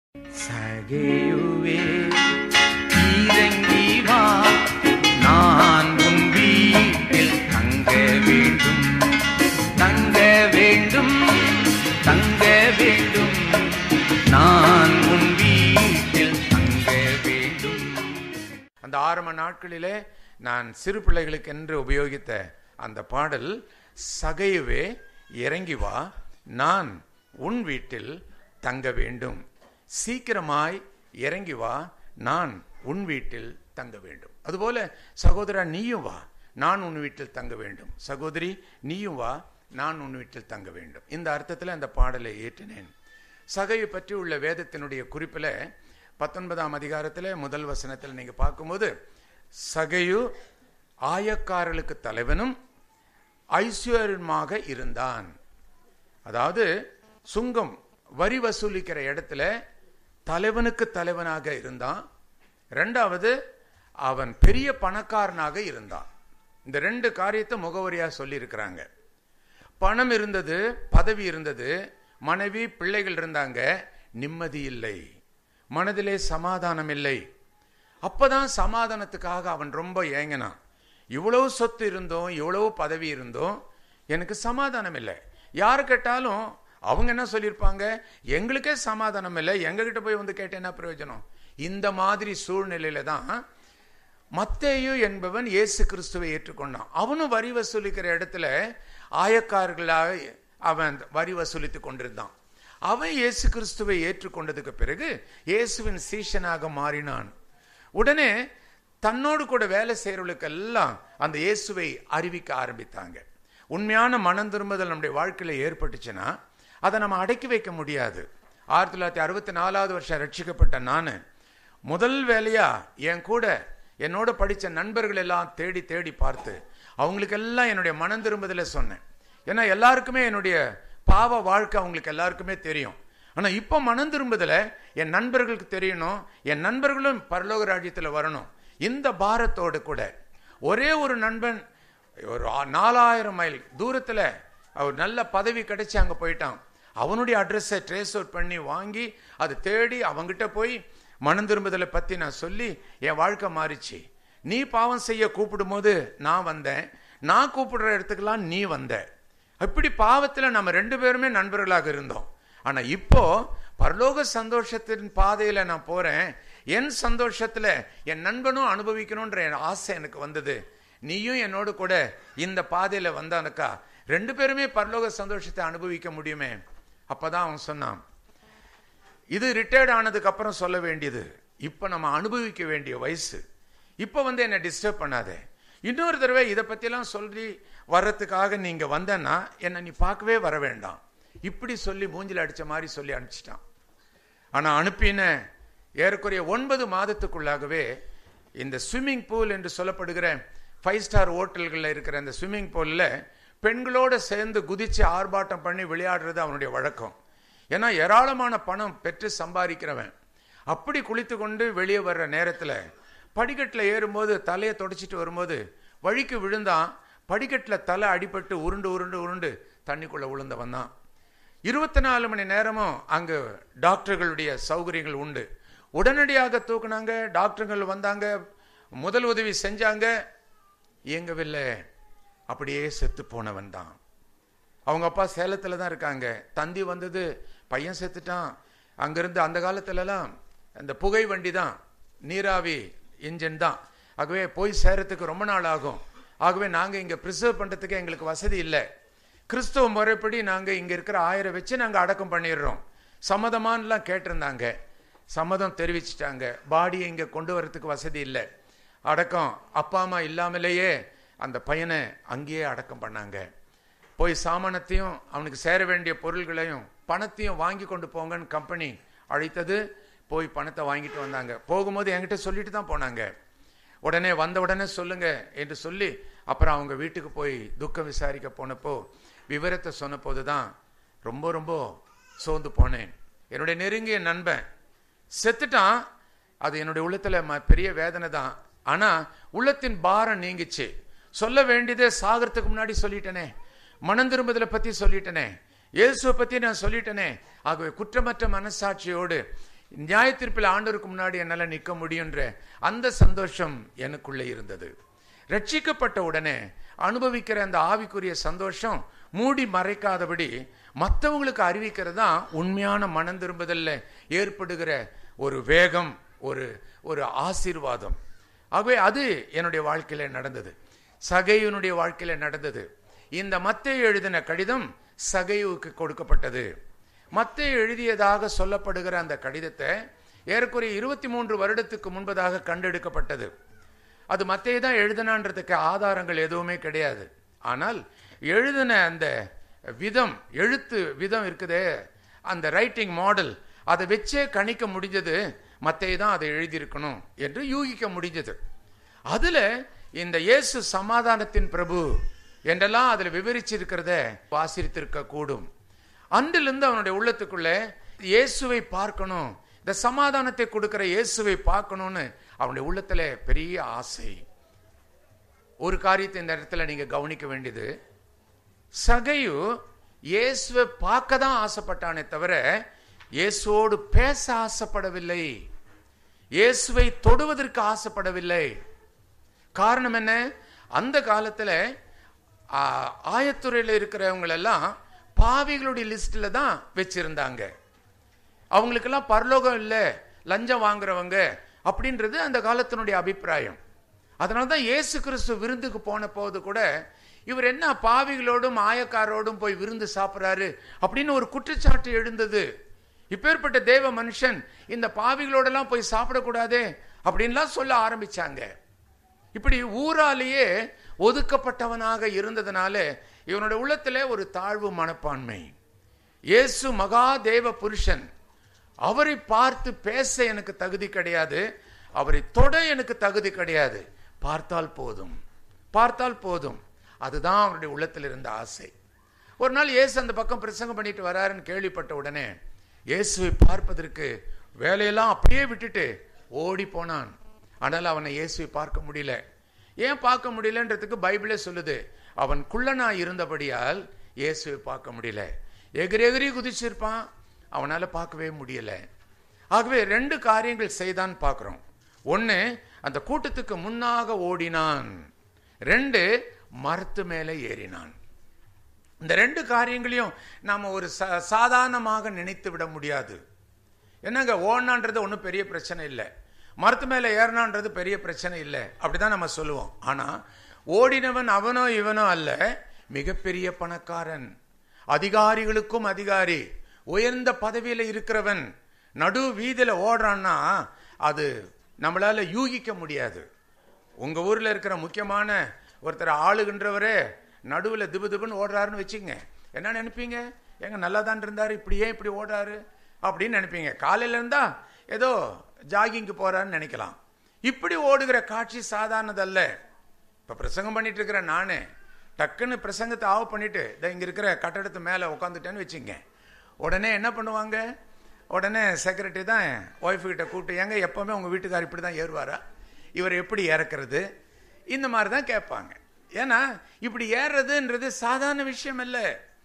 சகேயுவே இறங்கி வா நான் உன் வீட்டில் தங்க வேண்டும் தங்க வேண்டும் தங்க வேண்டும் நான் உன் வீட்டில் தங்க வேண்டும் அந்த ஆரம்ப நாட்களிலே நான் சிறு பிள்ளைகளுக்கு என்று உபயோகித்த அந்த பாடல் சகையுவே இறங்கி வா நான் உன் வீட்டில் தங்க வேண்டும் சீக்கிரமாய் இறங்கி வா நான் உன் வீட்டில் தங்க வேண்டும் அதுபோல சகோதரா நீயும் வா நான் உன் வீட்டில் தங்க வேண்டும் சகோதரி நீயும் வா நான் உன் வீட்டில் தங்க வேண்டும் இந்த அர்த்தத்தில் அந்த பாடலை ஏற்றினேன் சகையை பற்றி உள்ள வேதத்தினுடைய குறிப்பில் பத்தொன்பதாம் அதிகாரத்தில் முதல் வசனத்தில் நீங்க பார்க்கும்போது சகையு ஆயக்காரர்களுக்கு தலைவனும் ஐஸ்வர்யமாக இருந்தான் அதாவது சுங்கம் வரி வசூலிக்கிற இடத்துல தலைவனுக்கு தலைவனாக இருந்தான் ரெண்டாவது அவன் பெரிய பணக்காரனாக இருந்தான் இந்த ரெண்டு காரியத்தை முகவரியா சொல்லியிருக்கிறாங்க பணம் இருந்தது பதவி இருந்தது மனைவி பிள்ளைகள் இருந்தாங்க நிம்மதி இல்லை மனதிலே சமாதானம் இல்லை அப்பதான் சமாதானத்துக்காக அவன் ரொம்ப ஏங்கினான் இவ்வளவு சொத்து இருந்தோம் இவ்வளவு பதவி இருந்தோம் எனக்கு சமாதானம் இல்லை யாரு கேட்டாலும் அவங்க என்ன சொல்லியிருப்பாங்க எங்களுக்கே சமாதானம் இல்லை எங்ககிட்ட போய் வந்து கேட்ட என்ன பிரயோஜனம் இந்த மாதிரி சூழ்நிலையில தான் மத்தேயு என்பவன் இயேசு கிறிஸ்துவை ஏற்றுக்கொண்டான் அவனும் வரி வசூலிக்கிற இடத்துல ஆயக்காரர்களாக அவன் வரி வசூலித்துக் கொண்டிருந்தான் அவன் இயேசு கிறிஸ்துவை ஏற்றுக்கொண்டதுக்கு பிறகு இயேசுவின் சீஷனாக மாறினான் உடனே தன்னோடு கூட வேலை செய்யறவர்களுக்கெல்லாம் அந்த இயேசுவை அறிவிக்க ஆரம்பித்தாங்க உண்மையான மனம் திரும்புதல் நம்முடைய வாழ்க்கையில ஏற்பட்டுச்சுன்னா அதை நம்ம அடக்கி வைக்க முடியாது ஆயிரத்தி தொள்ளாயிரத்தி அறுபத்தி நாலாவது வருஷம் ரட்சிக்கப்பட்ட நான் முதல் வேலையா என் கூட என்னோட படிச்ச நண்பர்கள் எல்லாம் தேடி தேடி பார்த்து அவங்களுக்கெல்லாம் என்னுடைய மனம் திரும்புதலை சொன்னேன் ஏன்னா எல்லாருக்குமே என்னுடைய பாவ வாழ்க்கை அவங்களுக்கு எல்லாருக்குமே தெரியும் ஆனா இப்போ மனம் திரும்புதல என் நண்பர்களுக்கு தெரியணும் என் நண்பர்களும் பரலோக ராஜ்யத்தில் வரணும் இந்த பாரத்தோடு கூட ஒரே ஒரு நண்பன் ஒரு நாலாயிரம் மைல் தூரத்துல அவர் நல்ல பதவி கிடைச்சு அங்க போயிட்டான் அவனுடைய அட்ரஸை ட்ரேஸ் அவுட் பண்ணி வாங்கி அதை தேடி அவங்கிட்ட போய் மனம் திரும்புதலை பத்தி நான் சொல்லி என் வாழ்க்கை மாறிச்சு நீ பாவம் செய்ய கூப்பிடும் போது நான் வந்தேன் நான் கூப்பிடுற இடத்துக்கெல்லாம் நீ வந்த இப்படி பாவத்துல நம்ம ரெண்டு பேருமே நண்பர்களாக இருந்தோம் ஆனா இப்போ பரலோக சந்தோஷத்தின் பாதையில நான் போறேன் என் சந்தோஷத்துல என் நண்பனும் அனுபவிக்கணும்ன்ற என் ஆசை எனக்கு வந்தது நீயும் என்னோடு கூட இந்த பாதையில வந்தானுக்கா ரெண்டு பேருமே பரலோக சந்தோஷத்தை அனுபவிக்க முடியுமே அப்பதான் அவன் சொன்னான் இது ரிட்டையர்ட் ஆனதுக்கு அப்புறம் சொல்ல வேண்டியது இப்ப நம்ம அனுபவிக்க வேண்டிய வயசு இப்ப வந்து என்னை டிஸ்டர்ப் பண்ணாதே இன்னொரு தடவை இதை பத்தியெல்லாம் சொல்லி வர்றதுக்காக நீங்க வந்தேன்னா என்னை நீ பார்க்கவே வர வேண்டாம் இப்படி சொல்லி மூஞ்சில அடிச்ச மாதிரி சொல்லி அனுப்பிச்சிட்டான் ஆனா அனுப்பின ஏறக்குறைய ஒன்பது மாதத்துக்குள்ளாகவே இந்த ஸ்விம்மிங் பூல் என்று சொல்லப்படுகிற ஃபைவ் ஸ்டார் ஹோட்டல்களில் இருக்கிற அந்த ஸ்விம்மிங் பூலில் பெண்களோட சேர்ந்து குதிச்சு ஆர்ப்பாட்டம் பண்ணி விளையாடுறது அவனுடைய வழக்கம் ஏன்னா ஏராளமான பணம் பெற்று சம்பாதிக்கிறவன் அப்படி குளித்து கொண்டு வெளியே வர்ற நேரத்தில் படிக்கட்டில் ஏறும்போது தலையை தொடச்சிட்டு வரும்போது வழிக்கு விழுந்தான் படிக்கட்டில் தலை அடிபட்டு உருண்டு உருண்டு உருண்டு தண்ணிக்குள்ள விழுந்தவன் தான் இருபத்தி நாலு மணி நேரமும் அங்கு டாக்டர்களுடைய சௌகரியங்கள் உண்டு உடனடியாக தூக்குனாங்க டாக்டர்கள் வந்தாங்க முதல் உதவி செஞ்சாங்க இயங்கவில்லை அப்படியே செத்து போனவன் தான் அவங்க அப்பா சேலத்துல தான் இருக்காங்க தந்தி வந்தது பையன் செத்துட்டான் அங்கிருந்து அந்த காலத்துலலாம் அந்த புகை வண்டி தான் நீராவி இன்ஜின் தான் ஆகவே போய் சேரத்துக்கு ரொம்ப நாள் ஆகும் ஆகவே நாங்க இங்க ப்ரிசர்வ் பண்றதுக்கு எங்களுக்கு வசதி இல்லை கிறிஸ்துவ முறைப்படி நாங்க இங்க இருக்கிற ஆயிரம் வச்சு நாங்க அடக்கம் பண்ணிடுறோம் சம்மதமானலாம் கேட்டிருந்தாங்க சம்மதம் தெரிவிச்சிட்டாங்க பாடியை இங்க கொண்டு வரத்துக்கு வசதி இல்லை அடக்கம் அப்பா அம்மா இல்லாமலேயே அந்த பையனை அங்கேயே அடக்கம் பண்ணாங்க போய் சாமானத்தையும் அவனுக்கு சேர வேண்டிய பொருள்களையும் பணத்தையும் வாங்கி கொண்டு போங்கன்னு கம்பெனி அழைத்தது போய் பணத்தை வாங்கிட்டு வந்தாங்க போகும்போது என்கிட்ட சொல்லிட்டு தான் போனாங்க உடனே வந்த உடனே சொல்லுங்க என்று சொல்லி அப்புறம் அவங்க வீட்டுக்கு போய் துக்கம் விசாரிக்க போனப்போ விவரத்தை சொன்ன போதுதான் ரொம்ப ரொம்ப சோர்ந்து போனேன் என்னுடைய நெருங்கிய நண்பன் செத்துட்டான் அது என்னுடைய உள்ளத்துல ம- பெரிய வேதனை தான் ஆனா உள்ளத்தின் பாரம் நீங்கிச்சு சொல்ல வேண்டியதே சாகறதுக்கு முன்னாடி சொல்லிட்டேனே மனம் திரும்புதலை பத்தி சொல்லிட்டேனே இயேசுவை பத்தி நான் சொல்லிட்டேனே ஆகவே குற்றமற்ற மனசாட்சியோடு நியாயத்தீர்ப்பில் ஆண்டவருக்கு முன்னாடி என்னால் நிற்க முடியுன்ற அந்த சந்தோஷம் எனக்குள்ளே இருந்தது ரட்சிக்கப்பட்ட உடனே அனுபவிக்கிற அந்த ஆவிக்குரிய சந்தோஷம் மூடி மறைக்காதபடி மற்றவங்களுக்கு அறிவிக்கிறது தான் உண்மையான மனம் திரும்புதல்ல ஏற்படுகிற ஒரு வேகம் ஒரு ஒரு ஆசீர்வாதம் ஆகவே அது என்னுடைய வாழ்க்கையில நடந்தது சகையுனுடைய வாழ்க்கையில நடந்தது இந்த மத்தேயு எழுதின கடிதம் சகையுவுக்கு கொடுக்கப்பட்டது மத்தேயு எழுதியதாக சொல்லப்படுகிற அந்த கடிதத்தை ஏறக்குறைய இருபத்தி மூன்று வருடத்துக்கு முன்பதாக கண்டெடுக்கப்பட்டது அது மத்தேயு தான் எழுதினான்றதுக்கு ஆதாரங்கள் எதுவுமே கிடையாது ஆனால் எழுதின அந்த விதம் எழுத்து விதம் இருக்குதே அந்த ரைட்டிங் மாடல் அதை வச்சே கணிக்க முடிஞ்சது மத்தேயு தான் அதை எழுதியிருக்கணும் என்று யூகிக்க முடிஞ்சது அதுல இந்த இயேசு சமாதானத்தின் பிரபு என்றெல்லாம் அதுல விவரிச்சிருக்கிறத வாசித்திருக்க கூடும் அன்றிலிருந்து அவனுடைய உள்ளத்துக்குள்ள இயேசுவை பார்க்கணும் இந்த சமாதானத்தை கொடுக்கிற இயேசுவை பார்க்கணும்னு அவனுடைய உள்ளத்துல பெரிய ஆசை ஒரு காரியத்தை இந்த இடத்துல நீங்க கவனிக்க வேண்டியது சகையு இயேசுவை பார்க்க தான் ஆசைப்பட்டானே தவிர இயேசுவோடு பேச ஆசைப்படவில்லை இயேசுவை தொடுவதற்கு ஆசைப்படவில்லை காரணம் என்ன அந்த காலத்துல ஆ, ஆயத்துறையில் இருக்கிறவங்க எல்லாம் பாவிகளுடைய லிஸ்ட்ல தான் வச்சிருந்தாங்க அவங்களுக்கெல்லாம் பரலோகம் இல்லை லஞ்சம் வாங்குறவங்க அப்படின்றது அந்த காலத்தினுடைய அபிப்பிராயம் அதனால தான் இயேசு கிறிஸ்து விருந்துக்கு போன போது கூட இவர் என்ன பாவிகளோடும் ஆயக்காரோடும் போய் விருந்து சாப்பிட்றாரு அப்படின்னு ஒரு குற்றச்சாட்டு எழுந்தது இப்பேற்பட்ட தேவ மனுஷன் இந்த பாவிகளோடெல்லாம் போய் சாப்பிடக்கூடாதே அப்படின்லாம் சொல்ல ஆரம்பிச்சாங்க இப்படி ஊராலேயே ஒதுக்கப்பட்டவனாக இருந்ததுனால இவனுடைய உள்ளத்துல ஒரு தாழ்வு மனப்பான்மை இயேசு மகா தேவ புருஷன் அவரை பார்த்து பேச எனக்கு தகுதி கிடையாது அவரை தொட எனக்கு தகுதி கிடையாது பார்த்தால் போதும் பார்த்தால் போதும் அதுதான் அவருடைய உள்ளத்தில் இருந்த ஆசை ஒரு நாள் இயேசு அந்த பக்கம் பிரசங்கம் பண்ணிட்டு வராருன்னு கேள்விப்பட்ட உடனே இயேசுவை பார்ப்பதற்கு வேலையெல்லாம் அப்படியே விட்டுட்டு ஓடி போனான் ஆனால் அவனை இயேசுவை பார்க்க முடியல ஏன் பார்க்க முடியலன்றதுக்கு பைபிளே சொல்லுது அவன் குள்ளனா இருந்தபடியால் இயேசுவை பார்க்க முடியல எகிரி எகிரி குதிச்சிருப்பான் அவனால பார்க்கவே முடியல ஆகவே ரெண்டு காரியங்கள் செய்தான் பார்க்கிறோம் ஒன்னு அந்த கூட்டத்துக்கு முன்னாக ஓடினான் ரெண்டு மரத்து மேலே ஏறினான் இந்த ரெண்டு காரியங்களையும் நாம ஒரு சா- சாதாரணமாக நினைத்து விட முடியாது என்னங்க ஓடினான்றது ஒன்றும் பெரிய பிரச்சனை இல்லை மரத்து மேலே ஏறினான்றது பெரிய பிரச்சனை இல்லை அப்படிதான் நம்ம சொல்லுவோம் ஆனா ஓடினவன் அவனோ இவனோ அல்ல மிகப்பெரிய பணக்காரன் அதிகாரிகளுக்கும் அதிகாரி உயர்ந்த பதவியில இருக்கிறவன் நடு வீதியில ஓடுறான்னா அது நம்மளால யூகிக்க முடியாது உங்க ஊர்ல இருக்கிற முக்கியமான ஒருத்தர் ஆளுகின்றவரே நடுவுல திபு திபுன்னு ஓடுறாருன்னு வச்சுங்க என்ன நினைப்பீங்க எங்க நல்லா தான் இருந்தாரு இப்படி ஏன் இப்படி ஓடுறாரு அப்படின்னு நினைப்பீங்க காலையில இருந்தா ஏதோ ஜாகிங்க்கு போறாருன்னு நினைக்கலாம் இப்படி ஓடுகிற காட்சி சாதாரணதல்ல இப்ப பிரசங்கம் பண்ணிட்டு இருக்கிற நானே டக்குன்னு பிரசங்கத்தை ஆஃப் பண்ணிட்டு இதோ இங்க இருக்கிற கட்டடத்து மேல உட்காந்துட்டேன்னு வச்சுங்க உடனே என்ன பண்ணுவாங்க உடனே செக்ரட்டரி தான் ஒய்ஃபு கிட்ட கூப்பிட்டு ஏங்க எப்பவுமே உங்க வீட்டுக்கார் இப்படி தான் ஏறுவாரா இவர் எப்படி இறக்குறது இந்த மாதிரி தான் கேட்பாங்க ஏன்னா இப்படி ஏறுறதுன்றது சாதாரண விஷயம் இல்லை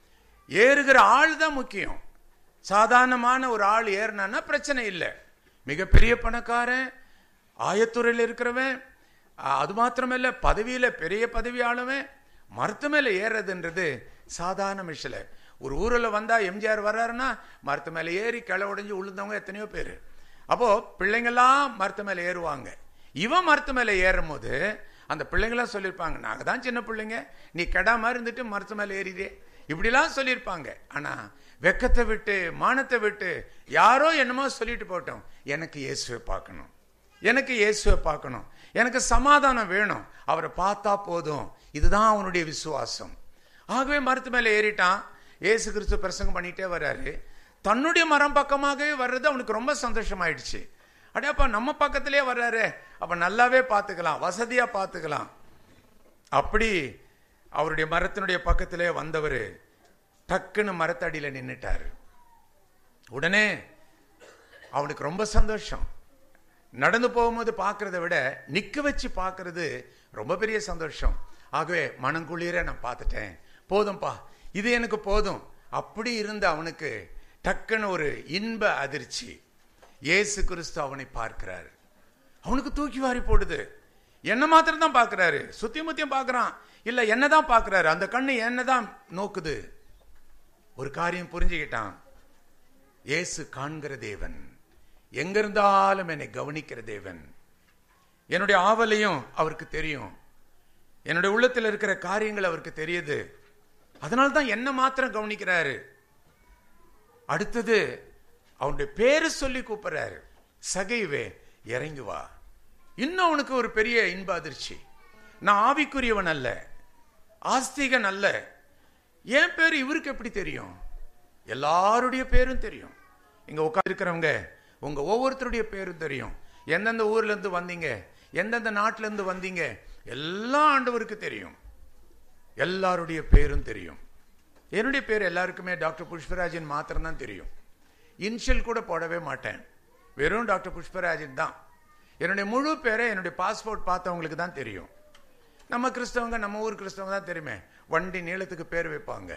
ஏறுகிற ஆள் தான் முக்கியம் சாதாரணமான ஒரு ஆள் ஏறினான்னா பிரச்சனை இல்லை மிகப்பெரிய பணக்காரன் ஆயத்துறையில் இருக்கிறவன் அ- அது மாத்திரமல்ல பதவியில பெரிய பதவி ஆளுவன் மரத்து மேல ஏறுறதுன்றது சாதாரண விஷயம் இல்ல. ஒரு ஊர்ல வந்தா எம்ஜிஆர் வர்றாருன்னா மரத்து மேல ஏறி கிளை உடைஞ்சு உளுந்தவங்க எத்தனையோ பேர் அப்போ பிள்ளைங்கெல்லாம் மரத்து மேல ஏறுவாங்க இவன் மரத்து மேல ஏறும் போது அந்த பிள்ளைங்களாம் சொல்லியிருப்பாங்க நாங்க தான் சின்ன பிள்ளைங்க நீ கெடாம இருந்துட்டு மரத்து மேல ஏறிதே இப்படிலாம் சொல்லியிருப்பாங்க ஆனா வெக்கத்தை விட்டு மானத்தை விட்டு யாரோ என்னமோ சொல்லிட்டு போட்டோம் எனக்கு இயேசுவை பார்க்கணும் எனக்கு இயேசுவை பார்க்கணும் எனக்கு சமாதானம் வேணும் அவரை பார்த்தா போதும் இதுதான் அவனுடைய விசுவாசம் ஆகவே மரத்து மேல ஏறிட்டான் இயேசு கிறிஸ்து பிரசங்கம் பண்ணிட்டே வர்றாரு தன்னுடைய மரம் பக்கமாகவே வர்றது அவனுக்கு ரொம்ப சந்தோஷமாயிடுச்சு அடையாப்பா நம்ம பக்கத்திலே வர்றாரு அப்ப நல்லாவே பார்த்துக்கலாம் வசதியா பார்த்துக்கலாம் அப்படி அவருடைய மரத்தினுடைய பக்கத்திலே வந்தவர் டக்குன்னு மரத்தடியில நின்னுட்டாரு உடனே அவனுக்கு ரொம்ப சந்தோஷம் நடந்து போகும்போது பார்க்கறத விட நிக்க வச்சு பார்க்கறது ரொம்ப பெரிய சந்தோஷம் ஆகவே மனங்குளிர நான் பார்த்துட்டேன் போதும்பா இது எனக்கு போதும் அப்படி இருந்த அவனுக்கு டக்குன்னு ஒரு இன்ப அதிர்ச்சி இயேசு கிறிஸ்து அவனை பார்க்கிறார் அவனுக்கு தூக்கி வாரி போடுது என்ன மாத்திரம் தான் பார்க்கிறாரு சுத்தி முத்தியம் பார்க்கறான் இல்ல என்ன தான் பார்க்கிறாரு அந்த கண்ணு என்ன தான் நோக்குது ஒரு காரியம் புரிஞ்சுக்கிட்டான் இயேசு காண்கிற தேவன் எங்க இருந்தாலும் என்னை கவனிக்கிற தேவன் என்னுடைய ஆவலையும் அவருக்கு தெரியும் என்னுடைய உள்ளத்தில் இருக்கிற காரியங்கள் அவருக்கு தெரியுது அதனால தான் என்ன மாத்திரம் கவனிக்கிறாரு அடுத்தது அவனுடைய பேரு சொல்லி கூப்பிடுறாரு சகைவே இறங்கி வா இன்னும் அவனுக்கு ஒரு பெரிய இன்ப அதிர்ச்சி நான் ஆவிக்குரியவன் அல்ல ஆஸ்திகன் அல்ல என் பேர் இவருக்கு எப்படி தெரியும் எல்லாருடைய பேரும் தெரியும் இங்க உட்கார்ந்திருக்கிறவங்க உங்க ஒவ்வொருத்தருடைய பேரும் தெரியும் எந்தெந்த ஊர்ல இருந்து வந்தீங்க எந்தெந்த நாட்டுல இருந்து வந்தீங்க எல்லா ஆண்டவருக்கு தெரியும் எல்லாருடைய பேரும் தெரியும் என்னுடைய பேர் எல்லாருக்குமே டாக்டர் புஷ்பராஜன் மாத்திரம் தான் தெரியும் இன்ஷியல் கூட போடவே மாட்டேன் வெறும் டாக்டர் புஷ்பராஜன் தான் என்னுடைய முழு பேரை என்னுடைய பாஸ்போர்ட் பார்த்தவங்களுக்கு தான் தெரியும் நம்ம கிறிஸ்தவங்க நம்ம ஊர் கிறிஸ்தவங்க தான் தெரியுமே வண்டி நீளத்துக்கு பேர் வைப்பாங்க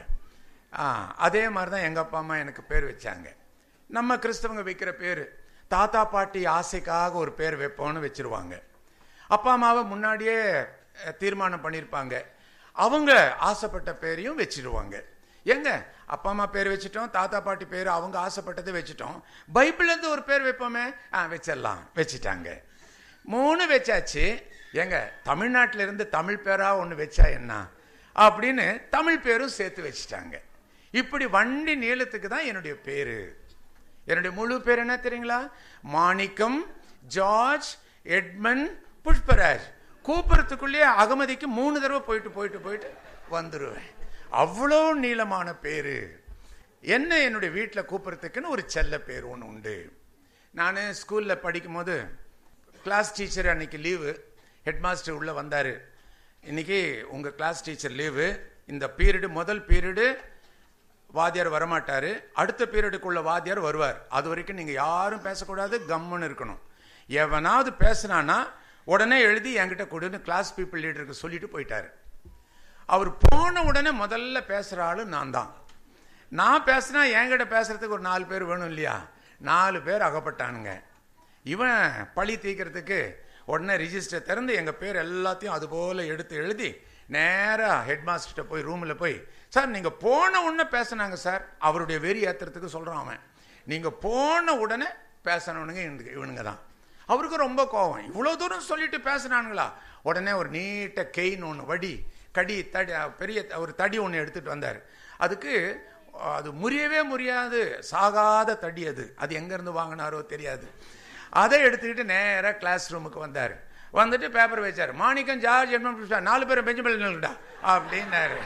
ஆ அதே மாதிரி தான் எங்கள் அப்பா அம்மா எனக்கு பேர் வச்சாங்க நம்ம கிறிஸ்தவங்க வைக்கிற பேர் தாத்தா பாட்டி ஆசைக்காக ஒரு பேர் வைப்போம்னு வச்சிருவாங்க அப்பா அம்மாவை முன்னாடியே அஹ், தீர்மானம் பண்ணியிருப்பாங்க அவங்க ஆசைப்பட்ட பேரையும் வச்சிருவாங்க எங்க அப்பா அம்மா பேர் வச்சிட்டோம் தாத்தா பாட்டி பேர் அவங்க ஆசைப்பட்டதை வச்சிட்டோம் பைபிள்ல இருந்து ஒரு பேர் வைப்போமே ஆ வச்சிடலாம் வச்சிட்டாங்க மூணு வச்சாச்சு எங்க தமிழ்நாட்டில இருந்து தமிழ் பேரா ஒன்று வச்சா என்ன அப்படின்னு தமிழ் பேரும் சேர்த்து வச்சிட்டாங்க இப்படி வண்டி நீளத்துக்கு தான் என்னுடைய பேரு என்னுடைய முழு பேர் என்ன தெரியுங்களா மாணிக்கம் ஜார்ஜ் எட்மன் புஷ்பராஜ் கூப்பிடறதுக்குள்ளேயே அகமதிக்கு மூணு தடவை போயிட்டு போயிட்டு போயிட்டு வந்துருவேன் அவ்வளோ நீளமான பேரு என்ன என்னுடைய வீட்டில் கூப்பிடறதுக்குன்னு ஒரு செல்ல பேர் ஒன்று உண்டு நான் ஸ்கூலில் படிக்கும்போது கிளாஸ் டீச்சர் அன்னைக்கு லீவு ஹெட் மாஸ்டர் உள்ளே வந்தார் இன்னைக்கு உங்கள் கிளாஸ் டீச்சர் லீவு இந்த பீரியடு முதல் பீரியடு வாத்தியார் வரமாட்டாரு அடுத்த பீரியடுக்குள்ள வாத்தியார் வருவார் அது வரைக்கும் நீங்க யாரும் பேசக்கூடாது கம்முன்னு இருக்கணும் எவனாவது பேசினானா உடனே எழுதி என்கிட்ட கொடுன்னு கிளாஸ் பீப்புள் லீடருக்கு சொல்லிட்டு போயிட்டாரு அவர் போன உடனே முதல்ல பேசுற ஆளு நான் தான் நான் பேசினா என்கிட்ட பேசுறதுக்கு ஒரு நாலு பேர் வேணும் இல்லையா நாலு பேர் அகப்பட்டானுங்க இவன் பழி தீக்கிறதுக்கு உடனே ரிஜிஸ்டர் திறந்து எங்க பேர் எல்லாத்தையும் அது போல எடுத்து எழுதி நேரா ஹெட் மாஸ்டர்கிட்ட போய் ரூம்ல போய் சார் நீங்க போன உடனே பேசினாங்க சார் அவருடைய வெறி ஏத்துறதுக்கு சொல்றான் அவன் நீங்க போன உடனே பேசினவனுங்க இவனுங்க- இவனுங்க தான் அவருக்கு ரொம்ப கோவம் இவ்வளவு தூரம் சொல்லிட்டு பேசுனானுங்களா உடனே ஒரு நீட்ட கெயின் ஒன்று வடி கடி தடி பெரிய ஒரு தடி ஒன்று எடுத்துட்டு வந்தார் அதுக்கு அது முறியவே முடியாது சாகாத தடி அது அது எங்கேருந்து வாங்கினாரோ தெரியாது அதை எடுத்துக்கிட்டு நேராக கிளாஸ் ரூமுக்கு வந்தார் வந்துட்டு பேப்பர் வச்சார் மாணிக்கம் ஜார்ஜ் எட்மன் புஷ்பா நாலு பேரும் பெஞ்சு மேல நில்லுடா அப்படின்னாரு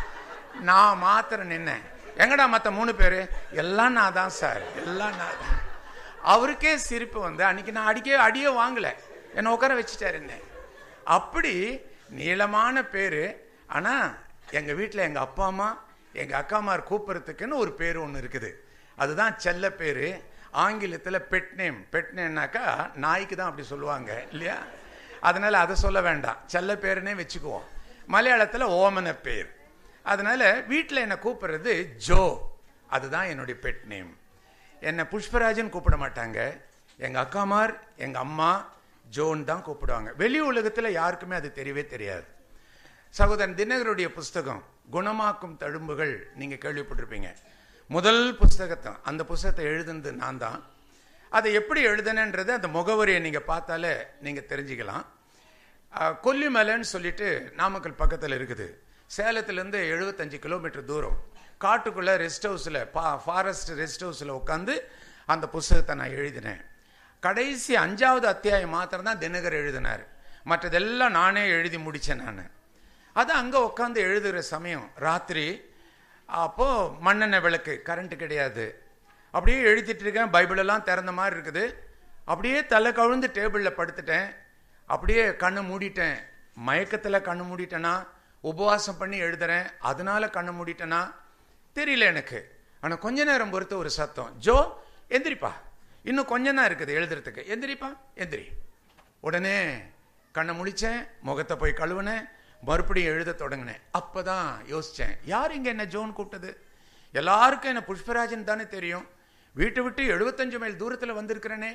நான் மாத்திரம் நின்னேன் எங்கடா மற்ற மூணு பேர் எல்லாம் நான் தான் சார் எல்லாம் நான் தான் அவருக்கே சிரிப்பு வந்து அன்னைக்கு நான் அடிக்க அடியே வாங்கல என்னை உட்கார வச்சுட்டாரு என்ன அப்படி நீளமான பேரு ஆனா எங்க வீட்டில் எங்க அப்பா அம்மா எங்க அக்காமார் கூப்பிடுறதுக்குன்னு ஒரு பேர் ஒன்று இருக்குது அதுதான் செல்ல பேரு ஆங்கிலத்துல பெட் நேம் பெட் நேம்னாக்கா நாய்க்கு தான் அப்படி சொல்லுவாங்க இல்லையா அதனால அதை சொல்ல வேண்டாம் செல்ல பேருனே வச்சுக்குவோம் மலையாளத்துல ஓமன பேர் அதனால வீட்டில் என்னை கூப்பிடுறது ஜோ அதுதான் என்னுடைய பெட் நேம் என்னை புஷ்பராஜன் கூப்பிட மாட்டாங்க எங்க அக்காமார் எங்க அம்மா ஜோன் தான் கூப்பிடுவாங்க வெளி உலகத்துல யாருக்குமே அது தெரியவே தெரியாது சகோதரன் தினகருடைய புஸ்தகம் குணமாக்கும் தழும்புகள் நீங்க கேள்விப்பட்டிருப்பீங்க முதல் புஸ்தகத்தை அந்த புஸ்தகத்தை எழுதுனது நான் தான் அதை எப்படி எழுதுனேன்றது அந்த முகவரியை நீங்க பார்த்தாலே நீங்க தெரிஞ்சுக்கலாம் அஹ், கொல்லிமலைன்னு சொல்லிட்டு நாமக்கல் பக்கத்தில் இருக்குது சேலத்துலேருந்து எழுபத்தஞ்சு கிலோமீட்டர் தூரம் காட்டுக்குள்ள ரெஸ்ட் ஹவுஸில் பா ஃபாரஸ்ட் ரெஸ்ட் ஹவுஸில் உட்காந்து அந்த புஸ்தகத்தை நான் எழுதினேன் கடைசி அஞ்சாவது அத்தியாயம் மாத்திரம் தான் தினகர் எழுதினார் மற்றதெல்லாம் நானே எழுதி முடித்தேன் நான் அது அங்கே உட்காந்து எழுதுகிற சமயம் ராத்திரி அப்போ மண்ணெண்ணெய் விளக்கு கரண்ட் கிடையாது அப்படியே எழுதிட்டு இருக்கேன் பைபிளெல்லாம் திறந்த மாதிரி இருக்குது அப்படியே தலை கவிழ்ந்து டேபிளில் படுத்துட்டேன் அப்படியே கண்ணை மூடிட்டேன் மயக்கத்தில் கண்ணு மூடிட்டேனா உபவாசம் பண்ணி எழுதுறேன் அதனால கண்ணை மூடிட்டேனா தெரியல எனக்கு ஆனால் கொஞ்ச நேரம் பொறுத்து ஒரு சத்தம் ஜோ எந்திரிப்பா இன்னும் கொஞ்சம் தான் இருக்குது எழுதுறதுக்கு எந்திரிப்பா எந்திரி உடனே கண்ணை முழிச்சேன் முகத்தை போய் கழுவுனேன் மறுபடியும் எழுத தொடங்கினேன் அப்பதான் யோசிச்சேன் யார் இங்க என்ன ஜோன் கூப்பிட்டது எல்லாருக்கும் என்ன புஷ்பராஜன் தானே தெரியும் வீட்டை விட்டு எழுபத்தஞ்சு மைல் தூரத்தில் வந்திருக்கிறேனே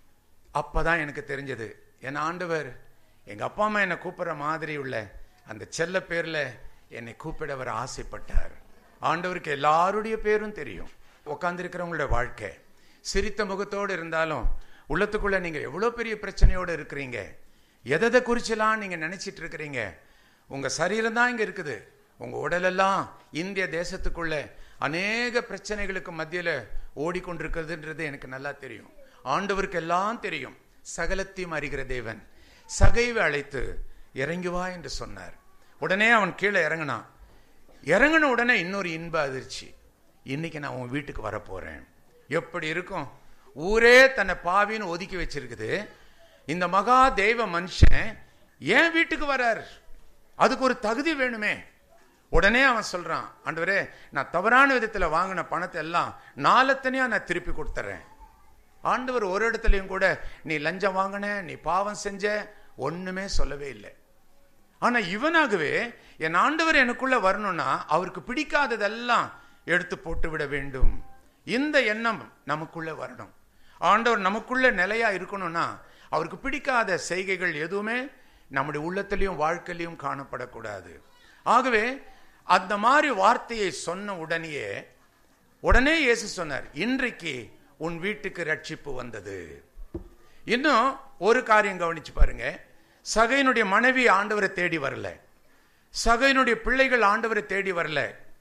அப்பதான் எனக்கு தெரிஞ்சது என் ஆண்டவர் எங்க அப்பா அம்மா என்னை கூப்பிடுற மாதிரி உள்ள அந்த செல்ல பேர்ல என்னை கூப்பிட அவர் ஆசைப்பட்டார் ஆண்டவருக்கு எல்லாருடைய பேரும் தெரியும் உட்கார்ந்திருக்கிறவங்களோட வாழ்க்கை சிரித்த முகத்தோடு இருந்தாலும் உள்ளத்துக்குள்ள நீங்க எவ்வளவு பெரிய பிரச்சனையோடு இருக்கிறீங்க எதை குறிச்செல்லாம் நீங்க நினைச்சிட்டு இருக்கிறீங்க உங்க சரீரம் தான் இங்க இருக்குது உங்க உடலெல்லாம் இந்திய தேசத்துக்குள்ள அநேக பிரச்சனைகளுக்கு மத்தியில ஓடிக்கொண்டிருக்கிறதுன்றது எனக்கு நல்லா தெரியும் ஆண்டவருக்கு எல்லாம் தெரியும் சகலத்தையும் அறிகிற தேவன் சகைவை அழைத்து இறங்கி வா என்று சொன்னார் உடனே அவன் கீழே இறங்கினான் இறங்கின உடனே இன்னொரு இன்ப அதிர்ச்சி இன்னைக்கு நான் உன் வீட்டுக்கு வரப்போறேன் எப்படி இருக்கும் ஊரே தன்னை பாவின்னு ஒதுக்கி வச்சிருக்குது இந்த மகா தெய்வ மனுஷன் ஏன் வீட்டுக்கு வரார் அதுக்கு ஒரு தகுதி வேணுமே உடனே அவன் சொல்றான் ஆண்டவரே நான் தவறான விதத்துல வாங்கின பணத்தை எல்லாம் நாலத்தனையா நான் திருப்பி கொடுத்துறேன் ஆண்டவர் ஒரு இடத்துலயும் கூட நீ லஞ்சம் வாங்கின நீ பாவம் செஞ்ச ஒண்ணுமே சொல்லவே இல்லை ஆனா இவனாகவே என் ஆண்டவர் எனக்குள்ள வரணும்னா அவருக்கு பிடிக்காததெல்லாம் எடுத்து போட்டு விட வேண்டும் இந்த எண்ணம் நமக்குள்ள வரணும் ஆண்டவர் நமக்குள்ள நிலையா இருக்கணும்னா அவருக்கு பிடிக்காத செய்கைகள் எதுவுமே நம்முடைய உள்ளத்திலையும் வாழ்க்கையிலையும் காணப்படக்கூடாது ஆகவே அந்த மாதிரி வார்த்தையை சொன்ன உடனேயே உடனே இயேசு சொன்னார் இன்றைக்கு உன் வீட்டுக்கு ரட்சிப்பு வந்தது இன்னும் ஒரு காரியம் கவனிச்சு பாருங்க சகையினுடைய மனைவி ஆண்டவரை தேடி வரல சகையினுடைய பிள்ளைகள் ஆண்டவரை தேடி வரல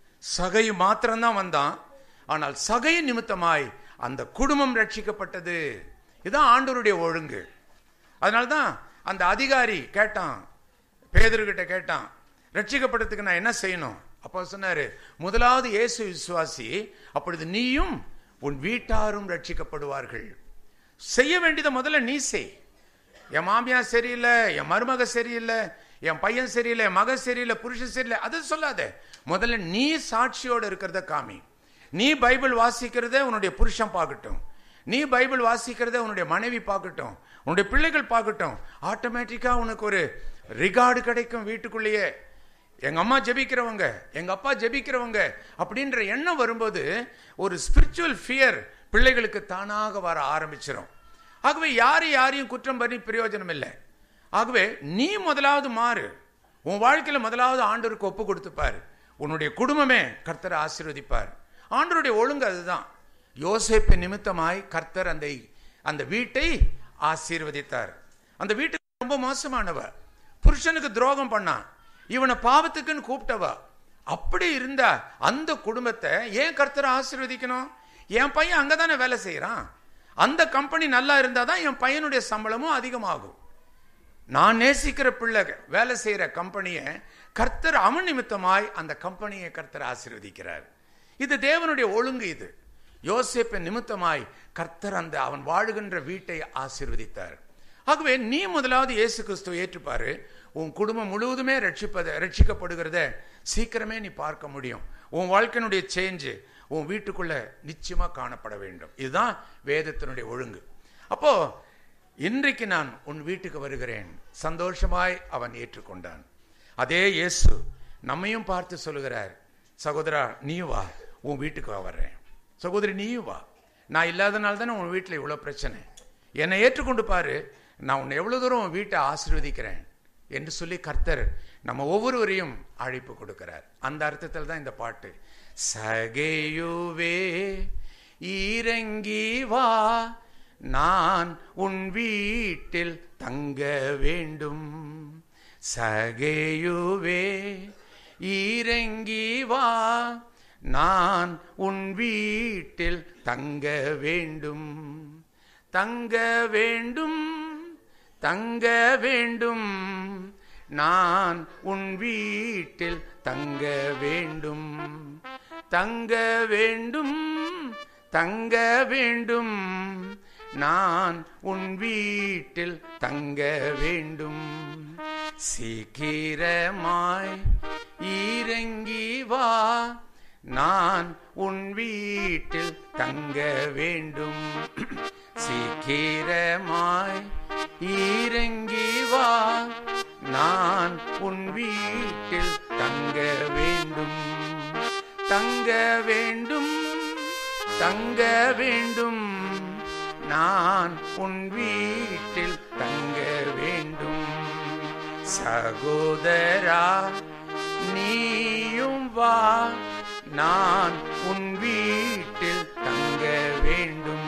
சகை மாத்திரம்தான் வந்தான் ஆனால் சகை நிமித்தமாய் அந்த குடும்பம் ரட்சிக்கப்பட்டது இதுதான் ஆண்டவருடைய ஒழுங்கு அதனால்தான் அந்த அதிகாரி கேட்டான் பேதர்கிட்ட கேட்டான் ரட்சிக்கப்படுறதுக்கு நான் என்ன செய்யணும் அப்போ சொன்னாரு முதலாவது இயேசு விசுவாசி அப்பொழுது நீயும் உன் வீட்டாரும் ரட்சிக்கப்படுவார்கள் செய்ய வேண்டியதை முதல்ல நீ செய் என் மாமியார் சரியில்லை என் மருமக சரியில்லை என் பையன் சரியில்லை என் மக சரியில்லை புருஷன் சரியில்லை அது சொல்லாத முதல்ல நீ சாட்சியோடு இருக்கிறத காமி நீ பைபிள் வாசிக்கிறத உன்னுடைய புருஷன் பார்க்கட்டும் நீ பைபிள் வாசிக்கிறத உன்னுடைய மனைவி பார்க்கட்டும் உன்னுடைய பிள்ளைகள் பார்க்கட்டும் ஆட்டோமேட்டிக்கா உனக்கு ஒரு ரிகார்டு கிடைக்கும் வீட்டுக்குள்ளேயே எங்க அம்மா ஜெபிக்கிறவங்க எங்க அப்பா ஜெபிக்கிறவங்க அப்படின்ற எண்ணம் வரும்போது ஒரு ஸ்பிரிச்சுவல் ஃபியர் பிள்ளைகளுக்கு தானாக வர ஆரம்பிச்சிடும் ஆகவே யாரு யாரையும் குற்றம் பண்ணி பிரயோஜனம் இல்லை ஆகவே நீ முதலாவது மாறு உன் வாழ்க்கையில முதலாவது ஆண்டவருக்கு ஒப்பு கொடுத்துப்பார் உன்னுடைய குடும்பமே கர்த்தரை ஆசீர்வதிப்பார் ஆண்டருடைய ஒழுங்கு அதுதான் யோசேப்பு நிமித்தமாய் கர்த்தர் அந்த அந்த வீட்டை ஆசீர்வதித்தார் அந்த வீட்டுக்கு ரொம்ப மோசமானவ புருஷனுக்கு துரோகம் பண்ணான் இவனை பாவத்துக்குன்னு கூப்பிட்டவ அப்படி இருந்த அந்த குடும்பத்தை ஏன் கர்த்தரை ஆசீர்வதிக்கணும் என் பையன் அங்கதானே வேலை செய்யறான் அந்த கம்பெனி நல்லா இருந்தாதான் என் பையனுடைய சம்பளமும் அதிகமாகும் நான் நேசிக்கிற பிள்ளை வேலை செய்யற கம்பெனியை கர்த்தர் அவன் நிமித்தமாய் அந்த கம்பெனியை கர்த்தர் ஆசீர்வதிக்கிறார் இது தேவனுடைய ஒழுங்கு இது யோசேப்பின் நிமித்தமாய் கர்த்தர் அந்த அவன் வாழுகின்ற வீட்டை ஆசீர்வதித்தார் ஆகவே நீ முதலாவது இயேசு கிறிஸ்துவை ஏற்றுப்பாரு உன் குடும்பம் முழுவதுமே ரட்சிப்பத ரட்சிக்கப்படுகிறத சீக்கிரமே நீ பார்க்க முடியும் உன் வாழ்க்கையினுடைய சேஞ்சு உன் வீட்டுக்குள்ள நிச்சயமா காணப்பட வேண்டும் இதுதான் வேதத்தினுடைய ஒழுங்கு அப்போ இன்றைக்கு நான் உன் வீட்டுக்கு வருகிறேன் சந்தோஷமாய் அவன் ஏற்றுக்கொண்டான் அதே இயேசு நம்மையும் பார்த்து சொல்லுகிறார் சகோதரா நீ வா உன் வீட்டுக்கு வர்றேன் சகோதரி நீயும் வா நான் இல்லாதனால தானே உன் வீட்டில் இவ்வளோ பிரச்சனை என்னை ஏற்றுக்கொண்டு பாரு நான் உன்னை எவ்வளோ தூரம் உன் வீட்டை ஆசீர்வதிக்கிறேன் என்று சொல்லி கர்த்தர் நம்ம ஒவ்வொருவரையும் அழைப்பு கொடுக்கிறார் அந்த அர்த்தத்தில் தான் இந்த பாட்டு சகையுவே இறங்கி வா நான் உன் வீட்டில் தங்க வேண்டும் சகையுவே இறங்கி வா நான் உன் வீட்டில் தங்க வேண்டும் தங்க வேண்டும் தங்க வேண்டும் நான் உன் வீட்டில் தங்க வேண்டும் தங்க வேண்டும் தங்க வேண்டும் நான் உன் வீட்டில் தங்க வேண்டும் சீக்கிரமாய் இறங்கி வா நான் உன் வீட்டில் தங்க வேண்டும் சீக்கிரமாய் இறங்கி வா நான் உன் வீட்டில் தங்க வேண்டும் தங்க வேண்டும் தங்க வேண்டும் நான் உன் வீட்டில் தங்க வேண்டும் சகோதரா நீயும் வா நான் உன் வீட்டில் தங்க வேண்டும்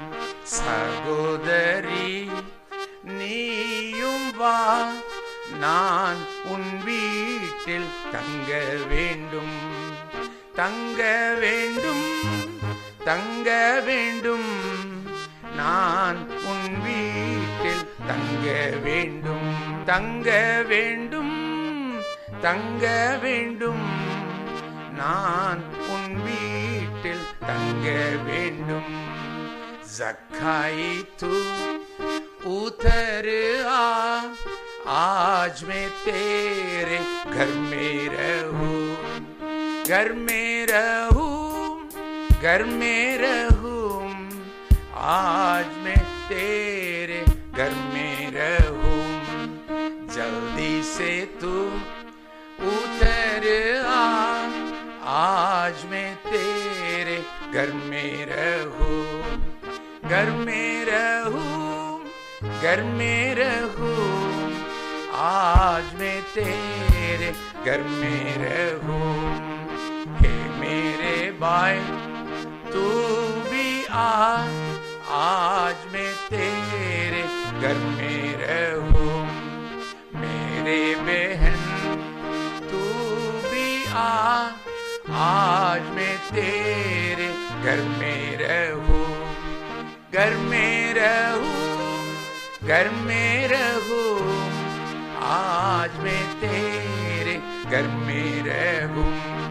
சகோதரி நீயும் வா நான் உன் வீட்டில் தங்க வேண்டும் தங்க வேண்டும் தங்க வேண்டும் நான் உன் வீட்டில் தங்க வேண்டும் தங்க வேண்டும் தங்க வேண்டும் நான் உன் வீட்டில் தங்க வேண்டும் जखाई तू उतर आ आज मैं तेरे घर में रहूं घर में रहूं घर में रहूं आज मैं तेरे घर में रहूं जल्दी से तू उतर आ आज मैं तेरे घर में रहूं घर में रहूं घर में रहूं आज मैं तेरे घर में रहूं हे मेरे भाई तू भी आ आज मैं तेरे घर में रहूं मेरे बहन तू भी आ आज मैं तेरे घर में रहूं घर में रहूं घर में रहूं आज मैं तेरे घर में रहूं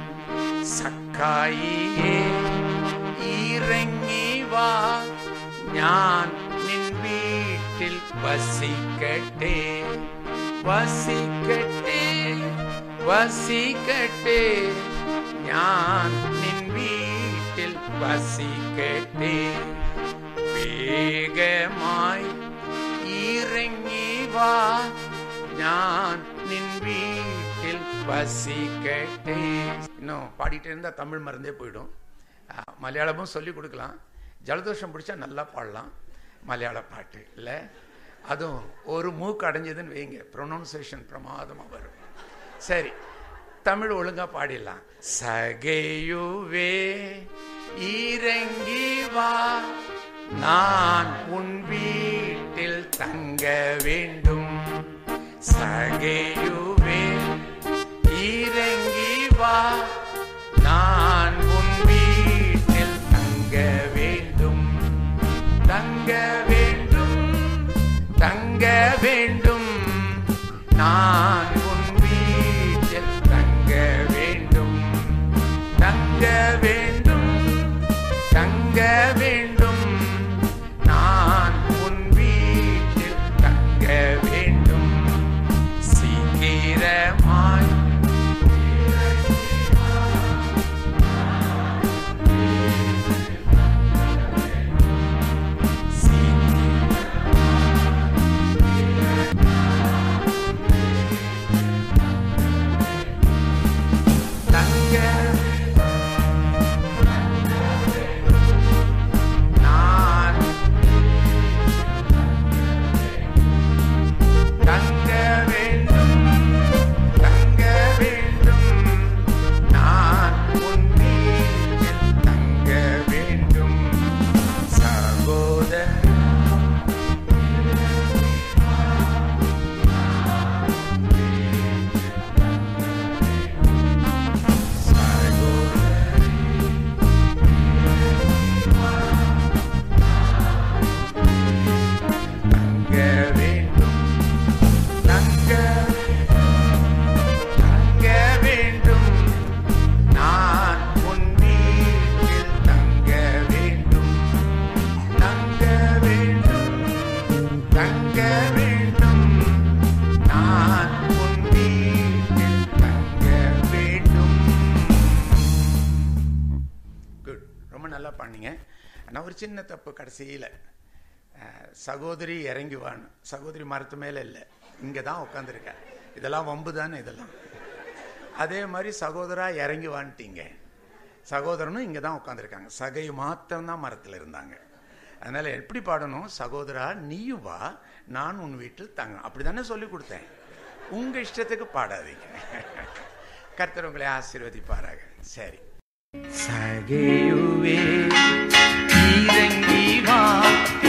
സഖായിയെ ഇറങ്ങി വാ ഞാൻ നിൻ വീട്ടിൽ വസിക്കട്ടെ വസിക്കട്ടെ വസിക്കട്ടെ ഞാൻ നിൻ വീട്ടിൽ വസിക്കട്ടെ വേഗമായി ഇറങ്ങി വാ ഞാൻ നിൻ வீட்டில் வசிக்கட்டே இன்னும் பாடிட்டே இருந்தா தமிழ் மறந்தே போயிடும் ஆ, மலையாளமும் சொல்லி கொடுக்கலாம் ஜலதோஷம் பிடிச்சா நல்லா பாடலாம் மலையாள பாட்டு இல்லை அதுவும் ஒரு மூக்கு அடைஞ்சதுன்னு வைங்க ப்ரொனவுன்சேஷன் பிரமாதமாக வரும் சரி தமிழ் ஒழுங்கா பாடிடலாம் சகையுவே இறங்கி வா நான் உன் வீட்டில் தங்க வேண்டும் சகையுவே இறங்கி வா நான் உன் வீட்டில் தங்க வேண்டும் தங்க வேண்டும் தங்க வேண்டும் நான் உன் வீட்டில் தங்க வேண்டும் தங்க வேண்டும் தங்க வேண்டும் நான் உன் வீட்டில் தங்க வேண்டும் சீக்கிரமாய் தங்க நான் தங்க வேண்டும் தங்க வேண்டும் நான் உன் வீட்டில் தங்க வேண்டும் சகோதரன் தங்க வேண்டும் தங்க தங்க வேண்டும் நான் உன் வீட்டில் தங்க வேண்டும் தங்க வேண்டும் தங்க வேண்டும் நான் உன் வீட்டில் தங்க வேண்டும் குட் ரொம்ப நல்லா பண்ணீங்க ஆனால் ஒரு சின்ன தப்பு கடைசியில் சகோதரி இறங்கி வான்னு சகோதரி மரத்து மேலே இல்லை இங்கே தான் உட்காந்துருக்க இதெல்லாம் வம்பு தானே இதெல்லாம் அதே மாதிரி சகோதரா இறங்கி வான்ட்டீங்க சகோதரனும் இங்கே தான் உட்காந்துருக்காங்க சகை மாத்திரம்தான் மரத்தில் இருந்தாங்க அதனால எப்படி பாடணும் சகோதரா நீயும் வா நான் உன் வீட்டில் தங்க அப்படி தானே சொல்லி கொடுத்தேன் உங்க இஷ்டத்துக்கு பாடாதீங்க கர்த்தர் உங்களை ஆசீர்வதிப்பாராக சரி சகையுவே இறங்கி வா